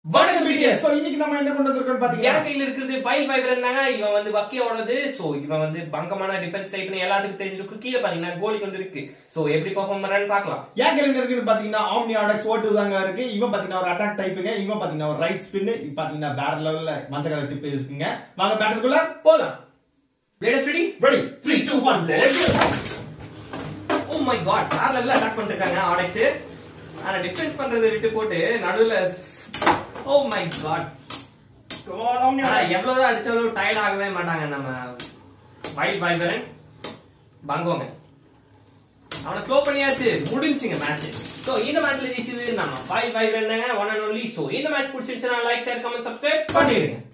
வணக்கம் BDS so இன்னைக்கு நம்ம என்ன கொண்டு வந்திருக்கோம் என் பாத்தீங்கன்னா கையில இருக்கிறது ஃபைல் ஃபைவர் இருந்தாங்க இவன் வந்து வக்கியோடது சோ இவன் வந்து பங்கமான டிஃபென்ஸ் டைப்னு எல்லாத்துக்கும் தெரிஞ்சிருக்கு கீழே பாத்தீங்கன்னா கோலிக்கு வந்து இருக்கு சோ எப்படி பெர்ஃபார்ம் பண்றான்னு பார்க்கலாம் ஏன் கேள்வி இருக்குன்னு பாத்தீங்கன்னா ஆம்னி ஆடக்ஸ் ஓட்டு தாங்க இருக்கு இவன் பாத்தீங்கன்னா ஒரு அட்டாக் டைப்புங்க இவன் பாத்தீங்கன்னா ஒரு ரைட் ஸ்பின் பாத்தீங்கன்னா வேற லெவல்ல மஞ்சள் கலர் டிப் இருக்குங்க வாங்க பேட்டருக்குள்ள போலாம் latest ready ready three two one oh my god வேற லெவல்ல அட்டாக் பண்ணிருக்காங்க ஆடெக்ஸ் ஆனா டிஃபென்ஸ் பண்றதை விட்டு போட்டு நடுவுல ஓ மை காட் ஆம்னி ஆனா ஆடக்ஸ் எவ்வளவுதான் அடிச்சாலும் டயர்ட் ஆகவே மாட்டாங்க நம்ம வைல்ட் வைபரன் பங்கோங்க அவனை ஸ்லோ பண்ணியாச்சு முடிஞ்சுங்க மேட்ச் சோ இந்த மேட்ச்ல ஜெயிச்சது நம்ம ஃபைவ் வைபரன் தாங்க ஒன் அண்ட் ஒன்லி சோ இந்த மேட்ச் பிடிச்சிருச்சுன்னா லைக் ஷேர் கமெண்ட் சப்ஸ்கிரைப் பண்ணிடுங்க